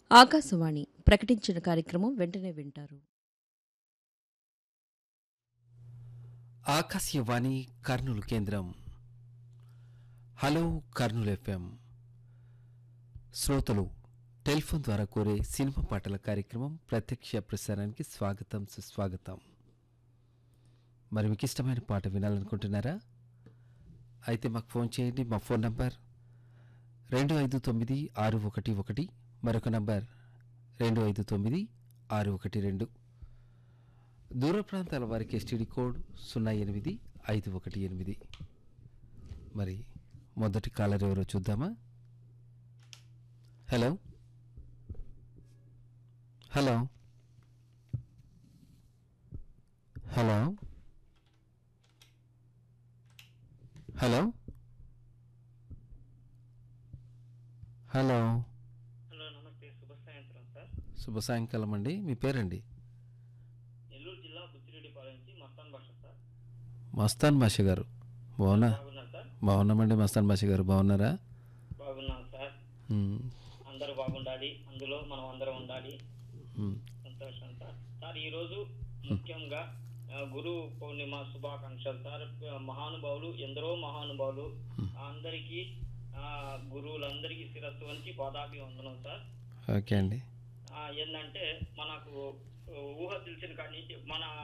ఆకాశవాణి ప్రకటించిన కార్యక్రమం వెంటనే వింటారు ఆకాశవాణి కర్నూలు కేంద్రం హలో కర్నూలు ఎఫ్ఎం శ్రోతలు టెలిఫోన్ ద్వారా కోరే సినిమా పాటల కార్యక్రమం ప్రత్యక్ష ప్రసారానికి స్వాగతం సుస్వాగతం మరి మీకు ఇష్టమైన పాట వినాలనుకుంటున్నారా అయితే మాకు ఫోన్ చేయండి మా ఫోన్ నంబర్ రెండు ఐదు తొమ్మిది ఆరు ఒకటి ఒకటి మరొక నంబర్ రెండు ఐదు తొమ్మిది ఆరు ఒకటి రెండు దూర ప్రాంతాల వారికి ఎస్టీడీ కోడ్ సున్నా ఎనిమిది ఐదు ఒకటి ఎనిమిది మరి మొదటి కాలర్ ఎవరో చూద్దామా hello hello hello hello hello hello నమస్తే శుభ సాయంత్రం సార్ శుభ సాయంకాలం అండి మీ పేరండి నెల్లూరు జిల్లా బుచ్చిరెడ్డిపాలెం నుంచి మస్తాన్ భాష సార్ మస్తాన్ భాష గారు బాగున్నా బాగున్నారు సార్ బాగున్నామండి మస్తాన్ భాష గారు బాగున్నారా బాగున్నాం సార్ మ్మ్. అందరూ బాగుండాలి అందులో మనం అందరం ఉండాలి మ్మ్. సంతోషం సార్ సార్ ఈరోజు ముఖ్యంగా ఆ, గురు పౌర్ణిమ శుభాకాంక్షలు సార్ ఆ, మహానుభావులు ఎందరో మహానుభావులు అందరికీ ఆ, గురువులందరికీ శిరస్సు వంచి పదాభి వందనం సార్ ఓకే అండి ఆ, ఏంటంటే మనకు ఊహ తెలిసిన కాడి నుంచి మన